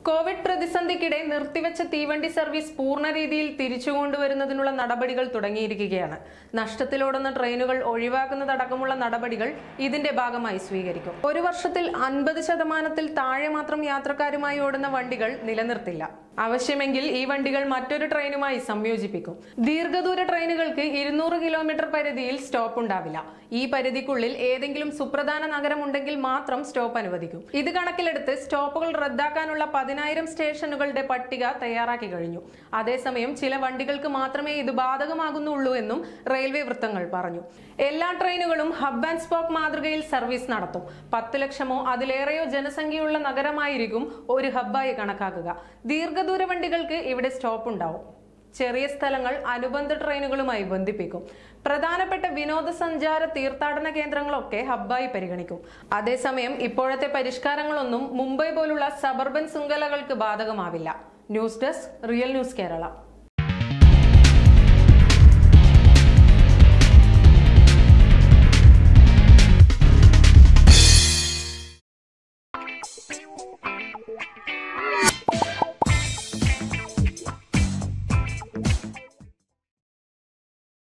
Covid പ്രതിസന്ധിക്കിടെ നിർത്തിവെച്ച തീവണ്ടി service പൂർണ്ണ രീതിയിൽ തിരിച്ചുകൊണ്ടുവരുന്നതിനുള്ള നടപടികൾ തുടങ്ങിയിരിക്കുകയാണ് നഷ്ടത്തിലോടുന്ന ട്രെയിനുകൾ ഒഴിവാക്കുന്നതടക്കമുള്ള നടപടികൾ ഇതിന്റെ ഭാഗമായി സ്വീകരിക്കും ഒരു വർഷത്തിൽ അൻപത് ശതമാനത്തിൽ താഴെ മാത്രം യാത്രക്കാരുമായി ഓടുന്ന വണ്ടികൾ നിലനിർത്തില്ല ആവശ്യമെങ്കിൽ ഈ വണ്ടികൾ മറ്റൊരു ട്രെയിനുമായി സംയോജിപ്പിക്കും ദീർഘദൂര ട്രെയിനുകൾക്ക് ഇരുന്നൂറ് കിലോമീറ്റർ പരിധിയിൽ സ്റ്റോപ്പ് ഉണ്ടാവില്ല ഈ പരിധിക്കുള്ളിൽ ഏതെങ്കിലും സുപ്രധാന നഗരം ഉണ്ടെങ്കിൽ മാത്രം സ്റ്റോപ്പ് അനുവദിക്കും ഇത് കണക്കിലെടുത്ത് സ്റ്റോപ്പുകൾ റദ്ദാക്കാനുള്ള പതിനായിരം സ്റ്റേഷനുകളുടെ പട്ടിക തയ്യാറാക്കി കഴിഞ്ഞു അതേസമയം ചില വണ്ടികൾക്ക് മാത്രമേ ഇത് ബാധകമാകുന്നുള്ളൂ എന്നും റെയിൽവേ വൃത്തങ്ങൾ പറഞ്ഞു എല്ലാ ട്രെയിനുകളും ഹബ് ആൻഡ് സ്പോക്ക് മാതൃകയിൽ സർവീസ് നടത്തും പത്ത് ലക്ഷമോ അതിലേറെയോ ജനസംഖ്യയുള്ള നഗരമായിരിക്കും ഒരു ഹബ്ബായി കണക്കാക്കുക ദീർഘദൂര വണ്ടികൾക്ക് ഇവിടെ സ്റ്റോപ്പ് ഉണ്ടാവും ചെറിയ സ്ഥലങ്ങൾ അനുബന്ധ ട്രെയിനുകളുമായി ബന്ധിപ്പിക്കും പ്രധാനപ്പെട്ട വിനോദസഞ്ചാര തീർത്ഥാടന കേന്ദ്രങ്ങളൊക്കെ ഹബ്ബായി പരിഗണിക്കും അതേസമയം ഇപ്പോഴത്തെ പരിഷ്കാരങ്ങളൊന്നും മുംബൈ പോലുള്ള സബർബൻ ശൃംഖലകൾക്ക് ബാധകമാവില്ല news desk real news Kerala